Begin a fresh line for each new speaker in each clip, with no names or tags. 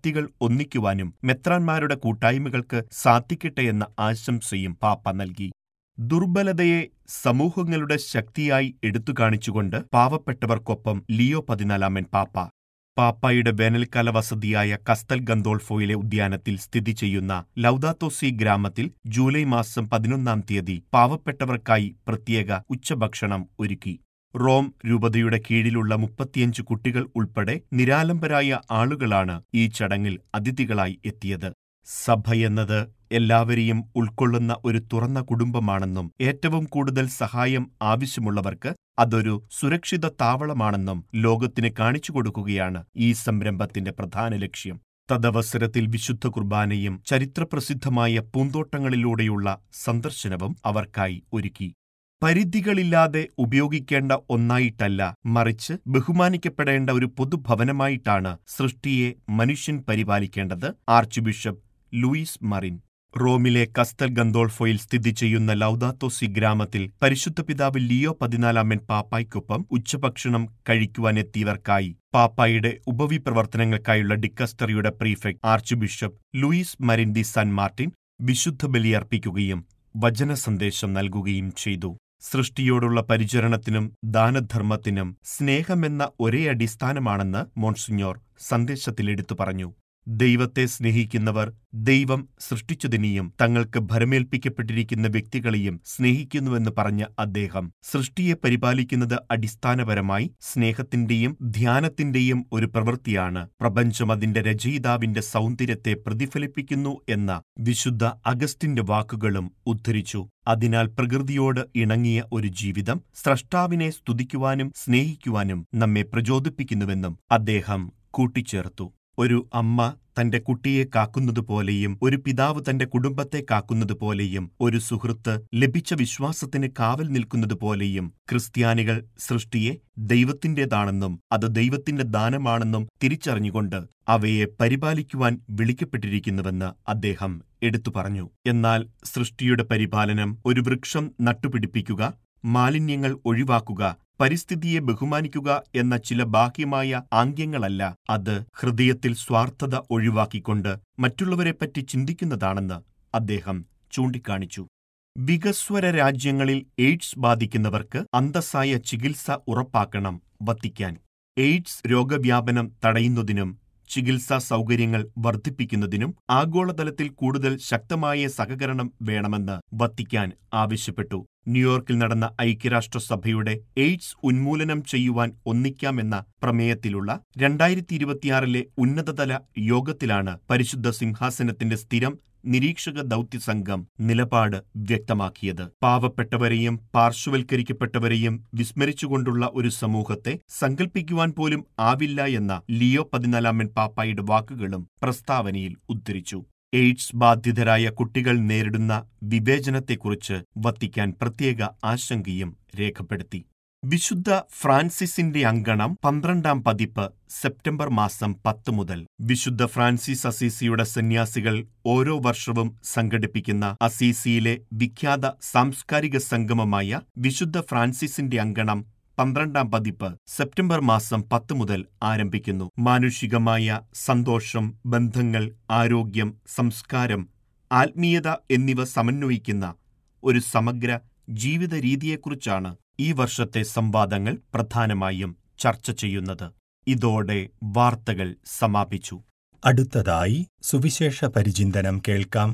ശക്തികൾ ഒന്നിക്കുവാനും മെത്രാന്മാരുടെ കൂട്ടായ്മകൾക്ക് സാധിക്കട്ടെ എന്ന ആശംസയും പാപ്പ നൽകി ദുർബലതയെ സമൂഹങ്ങളുടെ ശക്തിയായി എടുത്തുകാണിച്ചുകൊണ്ട് പാവപ്പെട്ടവർക്കൊപ്പം ലിയോ പതിനാലാമൻ പാപ്പ പാപ്പായുടെ വേനൽക്കാല വസതിയായ കസ്തൽ ഗന്തോൾഫോയിലെ ഉദ്യാനത്തിൽ സ്ഥിതി ചെയ്യുന്ന ലൗദാത്തോസി ഗ്രാമത്തിൽ ജൂലൈ മാസം പതിനൊന്നാം തീയതി പാവപ്പെട്ടവർക്കായി പ്രത്യേക ഉച്ചഭക്ഷണം ഒരുക്കി റോം രൂപതയുടെ കീഴിലുള്ള മുപ്പത്തിയഞ്ച് കുട്ടികൾ ഉൾപ്പെടെ നിരാലംബരായ ആളുകളാണ് ഈ ചടങ്ങിൽ അതിഥികളായി എത്തിയത് സഭയെന്നത് എല്ലാവരെയും ഉൾക്കൊള്ളുന്ന ഒരു തുറന്ന കുടുംബമാണെന്നും ഏറ്റവും കൂടുതൽ സഹായം ആവശ്യമുള്ളവർക്ക് അതൊരു സുരക്ഷിത താവളമാണെന്നും ലോകത്തിന് കാണിച്ചു കൊടുക്കുകയാണ് ഈ സംരംഭത്തിന്റെ പ്രധാന ലക്ഷ്യം തദവസരത്തിൽ വിശുദ്ധ കുർബാനയും ചരിത്രപ്രസിദ്ധമായ പൂന്തോട്ടങ്ങളിലൂടെയുള്ള സന്ദർശനവും അവർക്കായി ഒരുക്കി പരിധികളില്ലാതെ ഉപയോഗിക്കേണ്ട ഒന്നായിട്ടല്ല മറിച്ച് ബഹുമാനിക്കപ്പെടേണ്ട ഒരു പൊതുഭവനമായിട്ടാണ് സൃഷ്ടിയെ മനുഷ്യൻ പരിപാലിക്കേണ്ടത് ആർച്ച് ബിഷപ്പ് ലൂയിസ് മറിൻ റോമിലെ കസ്തൽ ഗന്തോൾഫോയിൽ സ്ഥിതി ചെയ്യുന്ന ലൗദാത്തോസി ഗ്രാമത്തിൽ പരിശുദ്ധ പിതാവ് ലിയോ പതിനാലാമൻ പാപ്പായ്ക്കൊപ്പം ഉച്ചഭക്ഷണം കഴിക്കുവാനെത്തിയവർക്കായി പാപ്പായുടെ ഉപവിപ്രവർത്തനങ്ങൾക്കായുള്ള ഡിക്കസ്റ്ററിയുടെ prefect archbishop Luis Marin de San Martin വിശുദ്ധ ബലിയർപ്പിക്കുകയും വചനസന്ദേശം നൽകുകയും ചെയ്തു സൃഷ്ടിയോടുള്ള പരിചരണത്തിനും ദാനധർമ്മത്തിനും സ്നേഹമെന്ന ഒരേ അടിസ്ഥാനമാണെന്ന് മോൺസിഞ്ഞോർ സന്ദേശത്തിൽ എടുത്തു പറഞ്ഞു ദൈവത്തെ സ്നേഹിക്കുന്നവർ ദൈവം സൃഷ്ടിച്ചതിനെയും തങ്ങൾക്ക് ഭരമേൽപ്പിക്കപ്പെട്ടിരിക്കുന്ന വ്യക്തികളെയും സ്നേഹിക്കുന്നുവെന്ന് പറഞ്ഞ അദ്ദേഹം സൃഷ്ടിയെ പരിപാലിക്കുന്നത് അടിസ്ഥാനപരമായി സ്നേഹത്തിന്റെയും ധ്യാനത്തിന്റെയും ഒരു പ്രവൃത്തിയാണ് പ്രപഞ്ചം അതിന്റെ രചയിതാവിന്റെ സൗന്ദര്യത്തെ പ്രതിഫലിപ്പിക്കുന്നു എന്ന വിശുദ്ധ അഗസ്റ്റിന്റെ വാക്കുകളും ഉദ്ധരിച്ചു അതിനാൽ പ്രകൃതിയോട് ഇണങ്ങിയ ഒരു ജീവിതം സ്രഷ്ടാവിനെ സ്തുതിക്കുവാനും സ്നേഹിക്കുവാനും നമ്മെ പ്രചോദിപ്പിക്കുന്നുവെന്നും അദ്ദേഹം കൂട്ടിച്ചേർത്തു ഒരു അമ്മ തന്റെ കുട്ടിയെ കാക്കുന്നതുപോലെയും ഒരു പിതാവ് തന്റെ കുടുംബത്തെ കാക്കുന്നതുപോലെയും ഒരു സുഹൃത്ത് ലഭിച്ച വിശ്വാസത്തിന് കാവൽ നിൽക്കുന്നതുപോലെയും ക്രിസ്ത്യാനികൾ സൃഷ്ടിയെ ദൈവത്തിന്റേതാണെന്നും അത് ദൈവത്തിന്റെ ദാനമാണെന്നും തിരിച്ചറിഞ്ഞുകൊണ്ട് അവയെ പരിപാലിക്കുവാൻ വിളിക്കപ്പെട്ടിരിക്കുന്നുവെന്ന് അദ്ദേഹം എടുത്തു പറഞ്ഞു എന്നാൽ സൃഷ്ടിയുടെ പരിപാലനം ഒരു വൃക്ഷം നട്ടുപിടിപ്പിക്കുക മാലിന്യങ്ങൾ ഒഴിവാക്കുക പരിസ്ഥിതിയെ ബഹുമാനിക്കുക എന്ന ചില ബാഹ്യമായ ആംഗ്യങ്ങളല്ല അത് ഹൃദയത്തിൽ സ്വാർത്ഥത ഒഴിവാക്കിക്കൊണ്ട് മറ്റുള്ളവരെപ്പറ്റി ചിന്തിക്കുന്നതാണെന്ന് അദ്ദേഹം ചൂണ്ടിക്കാണിച്ചു വികസ്വര രാജ്യങ്ങളിൽ എയ്ഡ്സ് ബാധിക്കുന്നവർക്ക് അന്തസ്സായ ചികിത്സ ഉറപ്പാക്കണം വത്തിക്കാൻ എയ്ഡ്സ് രോഗവ്യാപനം തടയുന്നതിനും ചികിത്സാ സൗകര്യങ്ങൾ വർദ്ധിപ്പിക്കുന്നതിനും ആഗോളതലത്തിൽ കൂടുതൽ ശക്തമായ സഹകരണം വേണമെന്ന് വത്തിക്കാൻ ആവശ്യപ്പെട്ടു ന്യൂയോർക്കിൽ നടന്ന ഐക്യരാഷ്ട്രസഭയുടെ എയ്ഡ്സ് ഉന്മൂലനം ചെയ്യുവാൻ ഒന്നിക്കാമെന്ന പ്രമേയത്തിലുള്ള രണ്ടായിരത്തി ഇരുപത്തിയാറിലെ ഉന്നതതല യോഗത്തിലാണ് പരിശുദ്ധ സിംഹാസനത്തിന്റെ സ്ഥിരം നിരീക്ഷക ദൗത്യസംഘം നിലപാട് വ്യക്തമാക്കിയത് പാവപ്പെട്ടവരെയും പാർശ്വവൽക്കരിക്കപ്പെട്ടവരെയും വിസ്മരിച്ചുകൊണ്ടുള്ള ഒരു സമൂഹത്തെ സങ്കൽപ്പിക്കുവാൻ പോലും ആവില്ല എന്ന ലിയോ പതിനാലാമൻ പാപ്പായുടെ വാക്കുകളും പ്രസ്താവനയിൽ ഉദ്ധരിച്ചു എയ്ഡ്സ് ബാധിതരായ കുട്ടികൾ നേരിടുന്ന വിവേചനത്തെക്കുറിച്ച് വത്തിക്കാൻ പ്രത്യേക ആശങ്കയും രേഖപ്പെടുത്തി വിശുദ്ധ ഫ്രാൻസിസിന്റെ അങ്കണം പന്ത്രണ്ടാം പതിപ്പ് സെപ്റ്റംബർ മാസം പത്ത് മുതൽ വിശുദ്ധ ഫ്രാൻസിസ് അസീസിയുടെ സന്യാസികൾ ഓരോ വർഷവും സംഘടിപ്പിക്കുന്ന അസീസിയിലെ വിഖ്യാത സാംസ്കാരിക സംഗമമായ വിശുദ്ധ ഫ്രാൻസിസിന്റെ അങ്കണം പന്ത്രണ്ടാം പതിപ്പ് സെപ്റ്റംബർ മാസം പത്ത് മുതൽ ആരംഭിക്കുന്നു മാനുഷികമായ സന്തോഷം ബന്ധങ്ങൾ ആരോഗ്യം സംസ്കാരം ആത്മീയത എന്നിവ സമന്വയിക്കുന്ന ഒരു സമഗ്ര ജീവിത രീതിയെക്കുറിച്ചാണ് ഈ വർഷത്തെ സംവാദങ്ങൾ പ്രധാനമായും ചർച്ച ചെയ്യുന്നത് ഇതോടെ വാർത്തകൾ സമാപിച്ചു
അടുത്തതായി സുവിശേഷ പരിചിന്തനം കേൾക്കാം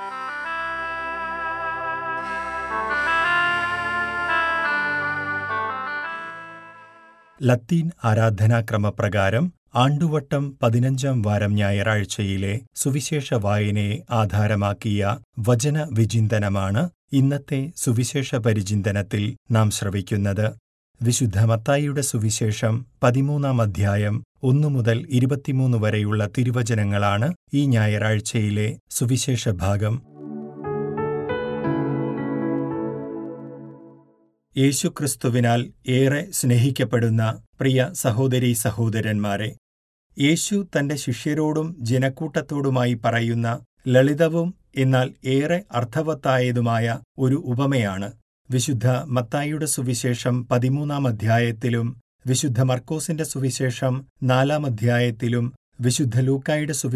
ലത്തീൻ ആരാധനാക്രമപ്രകാരം ആണ്ടുവട്ടം പതിനഞ്ചാം വാരം ഞായറാഴ്ചയിലെ സുവിശേഷ വായനയെ ആധാരമാക്കിയ വചന വിചിന്തനമാണ് ഇന്നത്തെ സുവിശേഷ പരിചിന്തനത്തിൽ നാം ശ്രവിക്കുന്നത് വിശുദ്ധ മത്തായിയുടെ സുവിശേഷം പതിമൂന്നാം അധ്യായം ഒന്നു മുതൽ ഇരുപത്തിമൂന്ന് വരെയുള്ള തിരുവചനങ്ങളാണ് ഈ ഞായറാഴ്ചയിലെ സുവിശേഷ ഭാഗം യേശുക്രിസ്തുവിനാൽ ഏറെ സ്നേഹിക്കപ്പെടുന്ന പ്രിയ സഹോദരീ സഹോദരന്മാരെ യേശു തന്റെ ശിഷ്യരോടും ജനക്കൂട്ടത്തോടുമായി പറയുന്ന ലളിതവും എന്നാൽ ഏറെ അർത്ഥവത്തായതുമായ ഒരു ഉപമയാണ് വിശുദ്ധ മത്തായിയുടെ സുവിശേഷം പതിമൂന്നാം അധ്യായത്തിലും വിശുദ്ധ മർക്കോസിന്റെ സുവിശേഷം നാലാം അധ്യായത്തിലും വിശുദ്ധ ലൂക്കായുടെ സുവിശേഷം